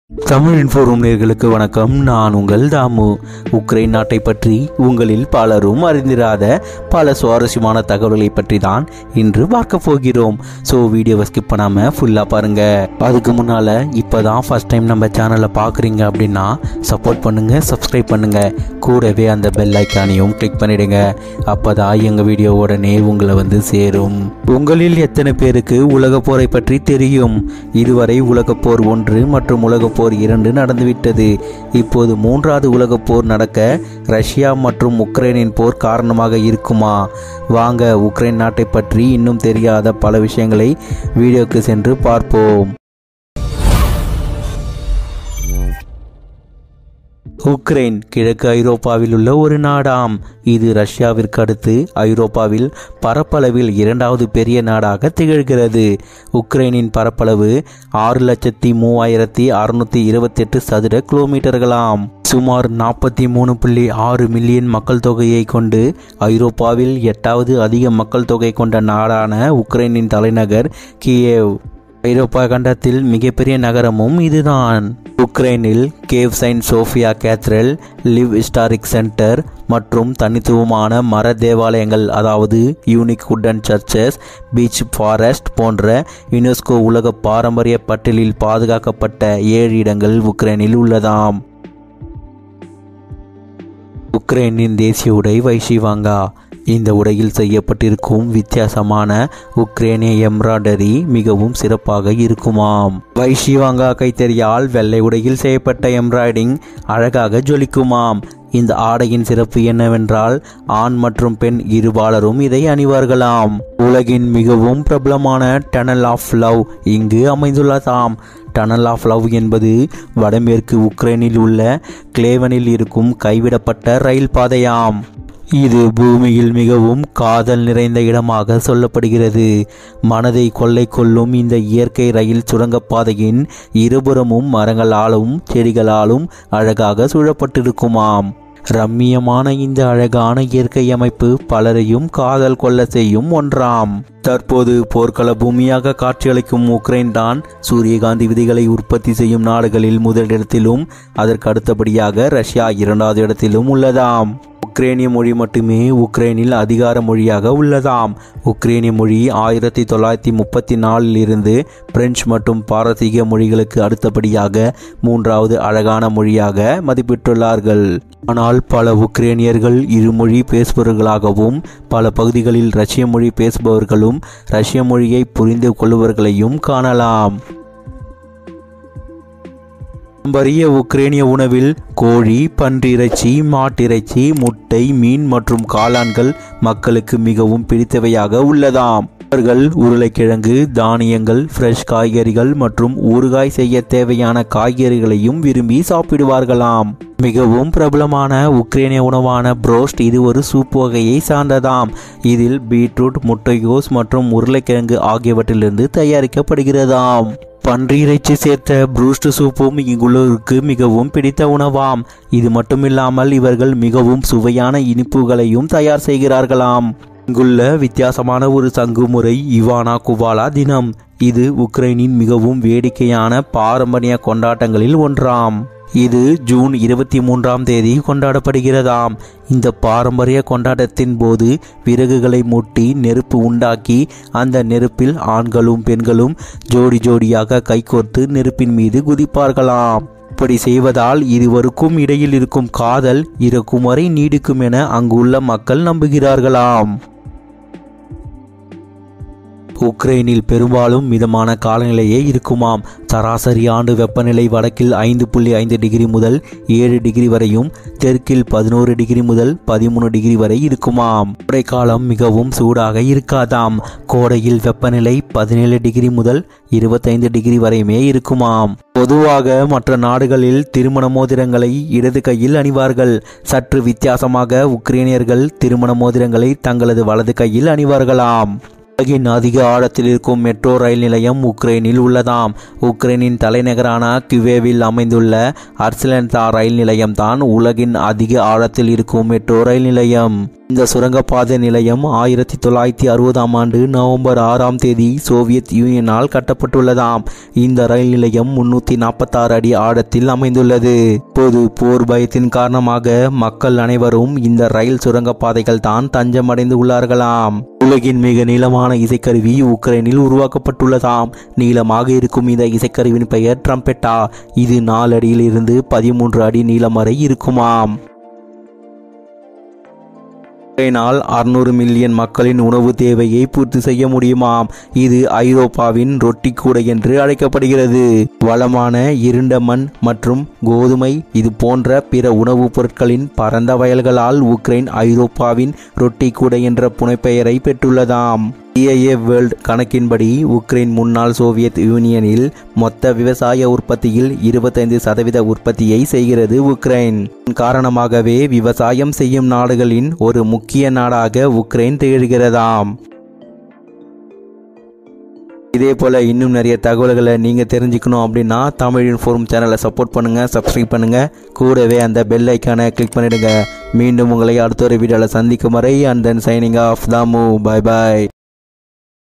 தமிழ் இன்ஃபோரூம் நேர்களுக்கு வணக்கம் நான் உங்கள் தாமு உக்ரைன் நாட்டை பற்றி உங்களில் பலரும் அறிந்திராத பல சுவாரஸ்யமான தகவல்களை பற்றி தான் இன்று பார்க்க போகிறோம் ஸோ வீடியோவை ஸ்கிப் பண்ணாமல் ஃபுல்லாக பாருங்க அதுக்கு முன்னால் இப்போ தான் ஃபஸ்ட் டைம் நம்ம சேனலை பார்க்குறீங்க அப்படின்னா சப்போர்ட் பண்ணுங்க சப்ஸ்கிரைப் பண்ணுங்க கூடவே அந்த பெல் ஐக்கானையும் கிளிக் பண்ணிடுங்க அப்போ தான் எங்கள் வீடியோ உடனே உங்களை வந்து சேரும் உங்களில் எத்தனை பேருக்கு உலகப் போரை பற்றி தெரியும் இதுவரை உலகப் போர் ஒன்று மற்றும் உலகப் போர் இரண்டு நடந்துவிட்டது இப்போது மூன்றாவது உலகப் போர் நடக்க ரஷ்யா மற்றும் உக்ரைனின் போர் காரணமாக இருக்குமா வாங்க உக்ரைன் நாட்டை பற்றி இன்னும் தெரியாத பல விஷயங்களை வீடியோக்கு சென்று பார்ப்போம் உக்ரைன் கிழக்கு ஐரோப்பாவில் உள்ள ஒரு நாடாம் இது ரஷ்யாவிற்கு அடுத்து ஐரோப்பாவில் பரப்பளவில் இரண்டாவது பெரிய நாடாக திகழ்கிறது உக்ரைனின் பரப்பளவு ஆறு லட்சத்தி மூவாயிரத்தி அறுநூத்தி இருபத்தெட்டு சதுர கிலோமீட்டர்களாம் சுமார் நாற்பத்தி மூணு புள்ளி ஆறு மில்லியன் மக்கள் தொகையை கொண்டு ஐரோப்பாவில் எட்டாவது அதிக மக்கள் தொகை கொண்ட நாடான உக்ரைனின் தலைநகர் கியேவ் ஐரோப்பா கண்டத்தில் மிகப்பெரிய நகரமும் இதுதான் உக்ரைனில் Kiev Saint Sophia Cathedral Lviv historic centre மற்றும் தனித்துவமான மர தேவாலயங்கள் அதாவது unique wooden churches beech forest போன்ற யுனெஸ்கோ உலக பாரம்பரிய பட்டியலில் பாதுகாக்கப்பட்ட ஏழு இடங்கள் உக்ரைனில் உள்ளதாம் உக்ரைனின் தேசிய உடை வைஷிவாங்கா இந்த உடையில் செய்யப்பட்டிருக்கும் வித்தியாசமான உக்ரைனிய எம்ப்ராய்டரி மிகவும் சிறப்பாக இருக்குமாம் வைஷிவாங்கா கைத்தறியால் வெள்ளை உடையில் செய்யப்பட்ட எம்ப்ராய்டிங் அழகாக ஜொலிக்குமாம் இந்த ஆடையின் சிறப்பு என்னவென்றால் ஆண் மற்றும் பெண் இருபாலரும் இதை அணிவார்களாம் உலகின் மிகவும் பிரபலமான டனல் ஆஃப் லவ் இங்கு அமைந்துள்ளதாம் டனல் ஆஃப் லவ் என்பது வடமேற்கு உக்ரைனில் உள்ள கிளேவனில் இருக்கும் கைவிடப்பட்ட ரயில் பாதையாம் இது பூமியில் மிகவும் காதல் நிறைந்த இடமாக சொல்லப்படுகிறது மனதை கொள்ளை கொள்ளும் இந்த இயற்கை ரயில் சுரங்கப்பாதையின் இருபுறமும் மரங்களாலும் செடிகளாலும் அழகாக சூழப்பட்டிருக்குமாம் ரம்மியமான இந்த அழகான இயற்கை அமைப்பு பலரையும் காதல் கொள்ள செய்யும் ஒன்றாம் தற்போது போர்க்கள பூமியாக காட்சியளிக்கும் உக்ரைன் தான் சூரியகாந்தி விதிகளை உற்பத்தி செய்யும் நாடுகளில் முதலிடத்திலும் அதற்கு அடுத்தபடியாக ரஷ்யா இரண்டாவது இடத்திலும் உள்ளதாம் உக்ரேனிய மொழி மட்டுமே உக்ரைனில் அதிகார மொழியாக உள்ளதாம் உக்ரேனிய மொழி ஆயிரத்தி தொள்ளாயிரத்தி முப்பத்தி நாலில் இருந்து பிரெஞ்சு மற்றும் பாரசீக மொழிகளுக்கு அடுத்தபடியாக மூன்றாவது அழகான மொழியாக மதிப்பிட்டுள்ளார்கள் ஆனால் பல உக்ரேனியர்கள் இருமொழி பேசுபவர்களாகவும் பல பகுதிகளில் ரஷ்ய மொழி பேசுபவர்களும் ரஷ்ய மொழியை புரிந்து கொள்பவர்களையும் காணலாம் பாரம்பரிய உக்ரேனிய உணவில் கோழி பன்றிறைச்சி மாட்டிறைச்சி முட்டை மீன் மற்றும் காளான்கள் மக்களுக்கு மிகவும் பிடித்தவையாக உள்ளதாம் அவர்கள் உருளைக்கிழங்கு தானியங்கள் ஃப்ரெஷ் காய்கறிகள் மற்றும் ஊறுகாய் செய்ய தேவையான காய்கறிகளையும் விரும்பி சாப்பிடுவார்களாம் மிகவும் பிரபலமான உக்ரைனிய உணவான புரோஸ்ட் இது ஒரு சூப் வகையை சார்ந்ததாம் இதில் பீட்ரூட் முட்டைகோஸ் மற்றும் உருளைக்கிழங்கு ஆகியவற்றிலிருந்து தயாரிக்கப்படுகிறதாம் பன்றி இறைச்சி சேர்த்த ப்ரூஸ்ட் சூப்பும் இங்குள்ளோருக்கு மிகவும் பிடித்த உணவாம் இது மட்டுமில்லாமல் இவர்கள் மிகவும் சுவையான இனிப்புகளையும் தயார் செய்கிறார்களாம் இங்குள்ள வித்தியாசமான ஒரு சங்கு முறை இவானா குவாலா தினம் இது உக்ரைனின் மிகவும் வேடிக்கையான பாரம்பரிய கொண்டாட்டங்களில் ஒன்றாம் இது ஜூன் இருபத்தி மூன்றாம் தேதி கொண்டாடப்படுகிறதாம் இந்த பாரம்பரிய கொண்டாட்டத்தின் போது விறகுகளை மூட்டி நெருப்பு உண்டாக்கி அந்த நெருப்பில் ஆண்களும் பெண்களும் ஜோடி ஜோடியாக கைகோர்த்து நெருப்பின் மீது குதிப்பார்களாம் இப்படி செய்வதால் இருவருக்கும் இடையில் இருக்கும் காதல் இறக்கும் வரை நீடிக்கும் என அங்குள்ள மக்கள் நம்புகிறார்களாம் உக்ரைனில் பெரும்பாலும் மிதமான காலநிலையே இருக்குமாம் சராசரி ஆண்டு வெப்பநிலை வடக்கில் ஐந்து புள்ளி ஐந்து டிகிரி முதல் ஏழு டிகிரி வரையும் தெற்கில் பதினோரு டிகிரி முதல் பதிமூணு டிகிரி வரை இருக்குமாம் கோடைக்காலம் மிகவும் சூடாக இருக்காதாம் கோடையில் வெப்பநிலை பதினேழு டிகிரி முதல் இருபத்தைந்து டிகிரி வரையுமே இருக்குமாம் பொதுவாக மற்ற நாடுகளில் திருமண மோதிரங்களை இடது கையில் அணிவார்கள் சற்று வித்தியாசமாக உக்ரைனியர்கள் திருமண மோதிரங்களை தங்களது வலது கையில் அணிவார்களாம் உலகின் அதிக ஆழத்தில் இருக்கும் மெட்ரோ ரயில் நிலையம் உக்ரைனில் உள்ளதாம் உக்ரைனின் தலைநகரான கிவேவில் அமைந்துள்ள அர்சலன்தா ரயில் நிலையம்தான் உலகின் அதிக ஆழத்தில் இருக்கும் மெட்ரோ ரயில் நிலையம் இந்த சுரங்கப்பாதை நிலையம் ஆயிரத்தி தொள்ளாயிரத்தி அறுபதாம் ஆண்டு நவம்பர் ஆறாம் தேதி சோவியத் யூனியனால் கட்டப்பட்டுள்ளதாம் இந்த ரயில் நிலையம் முன்னூத்தி நாற்பத்தாறு அடி ஆழத்தில் அமைந்துள்ளது பொது போர் பயத்தின் காரணமாக மக்கள் அனைவரும் இந்த ரயில் சுரங்கப்பாதைகள் தான் தஞ்சமடைந்து உள்ளார்களாம் உலகின் மிக நீளமான இசைக்கருவி உக்ரைனில் உருவாக்கப்பட்டுள்ளதாம் நீளமாக இருக்கும் இந்த இசைக்கருவின் பெயர் ட்ரம்பெட்டா இது நாலு அடியில் இருந்து பதிமூன்று அடி நீளம் வரை இருக்குமாம் உக்ரைனால் அறுநூறு மில்லியன் மக்களின் உணவு தேவையை பூர்த்தி செய்ய முடியுமாம் இது ஐரோப்பாவின் ரொட்டி கூடை என்று அழைக்கப்படுகிறது வளமான இருண்ட மண் மற்றும் கோதுமை இது போன்ற பிற உணவுப் பொருட்களின் பரந்த வயல்களால் உக்ரைன் ஐரோப்பாவின் ரொட்டி கூடை என்ற புனைப்பெயரை பெற்றுள்ளதாம் சிஐஏ வேர்ல்ட் கணக்கின்படி உக்ரைன் முன்னாள் சோவியத் யூனியனில் மொத்த விவசாய உற்பத்தியில் இருபத்தைந்து சதவீத உற்பத்தியை செய்கிறது உக்ரைன் காரணமாகவே விவசாயம் செய்யும் நாடுகளின் ஒரு முக்கிய நாடாக உக்ரைன் திகழ்கிறதாம் இதே போல் இன்னும் நிறைய தகவல்களை நீங்கள் தெரிஞ்சுக்கணும் அப்படின்னா தமிழ் இன்ஃபோர்ம் சேனலை சப்போர்ட் பண்ணுங்கள் சப்ஸ்கிரைப் பண்ணுங்கள் கூடவே அந்த பெல் ஐக்கானை கிளிக் பண்ணிடுங்க மீண்டும் உங்களை அடுத்த ஒரு வீடியோவில் சந்திக்கும் வரை and then signing off Dhamu bye bye